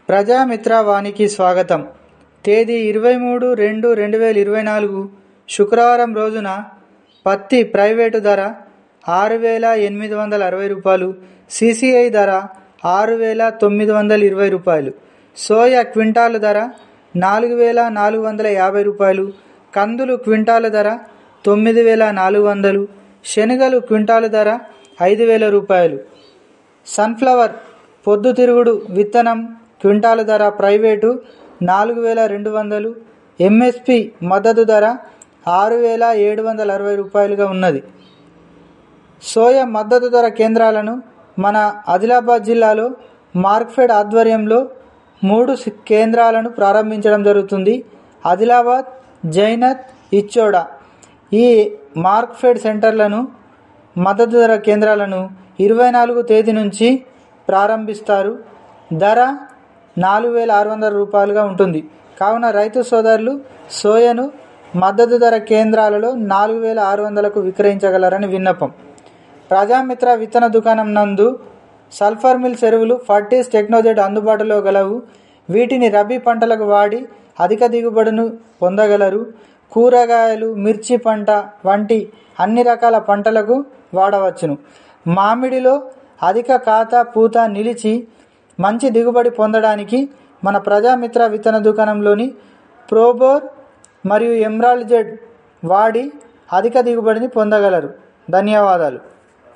ప్రజామిత్ర వానికి స్వాగతం తేదీ ఇరవై మూడు రెండు రెండు వేల ఇరవై నాలుగు శుక్రవారం రోజున పత్తి ప్రైవేటు ధర ఆరు వేల ఎనిమిది వందల అరవై రూపాయలు సిసిఐ ధర ఆరు వేల తొమ్మిది వందల ఇరవై రూపాయలు సోయా క్వింటాలు ధర నాలుగు వేల నాలుగు వందల యాభై రూపాయలు కందులు క్వింటాలు ధర తొమ్మిది వేల నాలుగు వందలు శనగలు క్వింటాలు ధర ఐదు వేల రూపాయలు సన్ఫ్లవర్ పొద్దుతిరుగుడు విత్తనం క్వింటాలు ధర ప్రైవేటు నాలుగు వేల రెండు వందలు ఎంఎస్పి మద్దతు ధర ఆరు వేల ఏడు వందల అరవై రూపాయలుగా ఉన్నది సోయా మద్దతు ధర కేంద్రాలను మన ఆదిలాబాద్ జిల్లాలో మార్క్ఫెడ్ ఆధ్వర్యంలో మూడు సి- కేంద్రాలను ప్రారంభించడం జరుగుతుంది ఆదిలాబాద్ జైనత్ ఇచ్చోడ ఈ మార్క్ఫెడ్ సెంటర్లను మద్దతు ధర కేంద్రాలను ఇరవై నాలుగు తేదీ నుంచి ప్రారంభిస్తారు ధర నాలుగు వేల ఆరు వందల రూపాయలుగా ఉంటుంది కావున రైతు సోదరులు సోయను మద్దతు ధర కేంద్రాలలో నాలుగు వేల ఆరు వందలకు విక్రయించగలరని విన్నపం ప్రజామిత్ర విత్తన దుకాణం నందు సల్ఫర్ మిల్ ఎరువులు ఫర్టీస్ టెక్నోజెట్ అందుబాటులో గలవు వీటిని రబీ పంటలకు వాడి అధిక దిగుబడును పొందగలరు కూరగాయలు మిర్చి పంట వంటి అన్ని రకాల పంటలకు వాడవచ్చును మామిడిలో అధిక కాత పూత నిలిచి మంచి దిగుబడి పొందడానికి మన ప్రజామిత్ర విత్తన దుకాణంలోని ప్రోబోర్ మరియు ఎమ్రాల్డ్ జెడ్ వాడి అధిక దిగుబడిని పొందగలరు ధన్యవాదాలు